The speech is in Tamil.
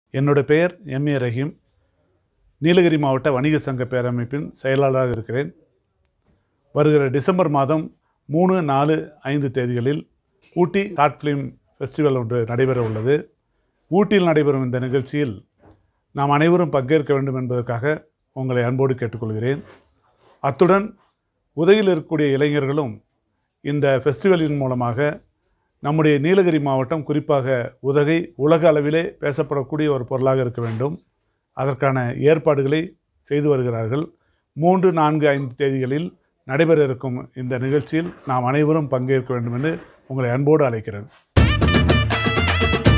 என்னோட பெயர் எம் ஏ ரஹீம் நீலகிரி மாவட்ட வணிக சங்க பேரமைப்பின் செயலாளராக இருக்கிறேன் வருகிற டிசம்பர் மாதம் மூணு நாலு ஐந்து தேதிகளில் ஊட்டி ஷார்ட் ஃபிலிம் ஃபெஸ்டிவல் ஒன்று நடைபெற உள்ளது ஊட்டியில் நடைபெறும் இந்த நிகழ்ச்சியில் நாம் அனைவரும் பங்கேற்க வேண்டும் என்பதற்காக உங்களை அன்போடு கேட்டுக்கொள்கிறேன் அத்துடன் உதவியில் இருக்கக்கூடிய இளைஞர்களும் இந்த ஃபெஸ்டிவலின் மூலமாக நம்முடைய நீலகிரி மாவட்டம் குறிப்பாக உதகை உலக அளவிலே பேசப்படக்கூடிய ஒரு பொருளாக இருக்க வேண்டும் அதற்கான ஏற்பாடுகளை செய்து வருகிறார்கள் மூன்று நான்கு ஐந்து தேதிகளில் நடைபெற இருக்கும் இந்த நிகழ்ச்சியில் நாம் அனைவரும் பங்கேற்க வேண்டும் என்று உங்களை அன்போடு அழைக்கிறேன்